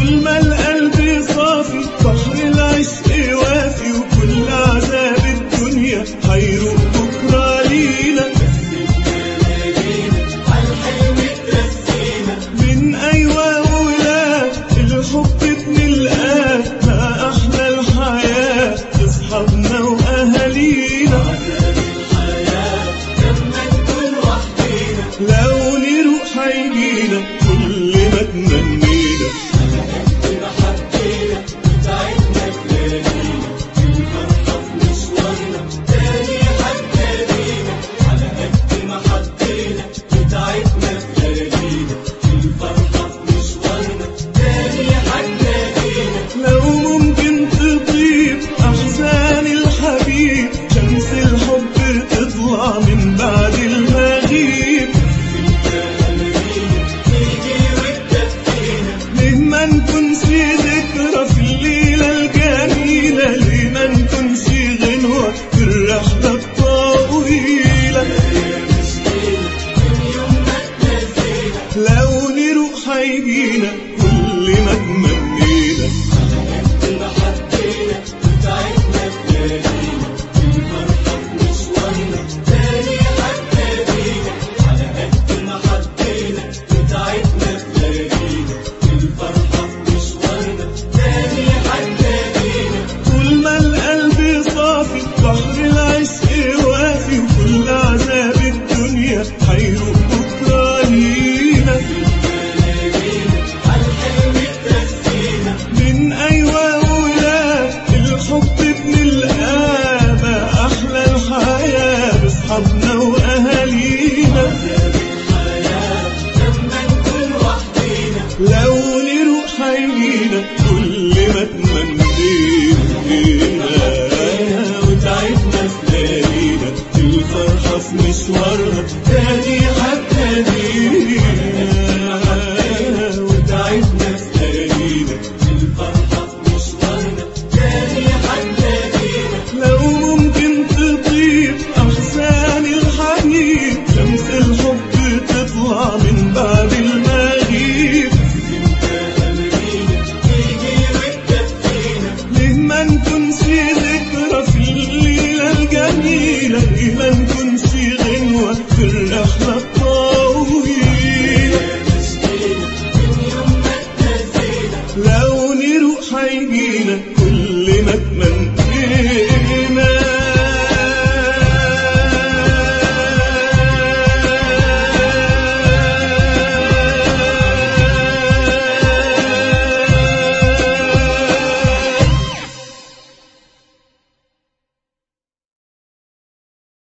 طول ما القلب صافي بحر العشق وافي وكل عذاب الدنيا هيروق بكرة لينا من أيوة ولا الحب بنلقاه ما أحلى الحياة أصحابنا وأهالينا لو نروح هيجينا كل ما تمنينا لو ممكن تطيب أحزان الحبيب شمس الحب تطلع من بعد المغيب ليه ما نكونش ذكرى في الليلة الجميلة ليه ما نكونش غنوة في الرحلة الطويلة لو نروح هيجينا كل ما تمنينا طول ما القلب صافي بحر العشق وافي وكل عذاب الدنيا هيروق بكرة لينا من أيوة ولا الحب بنلقاه ما أحلى الحياة بأصحابنا وأهالينا لو نروح هيجينا كل ما تمنينا وتعبنا في ليالينا الفرحة في مشوارها تاني حتى لينا وتعبنا في ليالينا لو ممكن تطيب أحزان الحبيب شمس الحب تطلع من بعد المغيب ليه ما نكونش ذكرى في الليلة الجميلة ليه ما نكونش غنوة في الرحلة الطويلة لو نروح هيجينا كل ما تمنى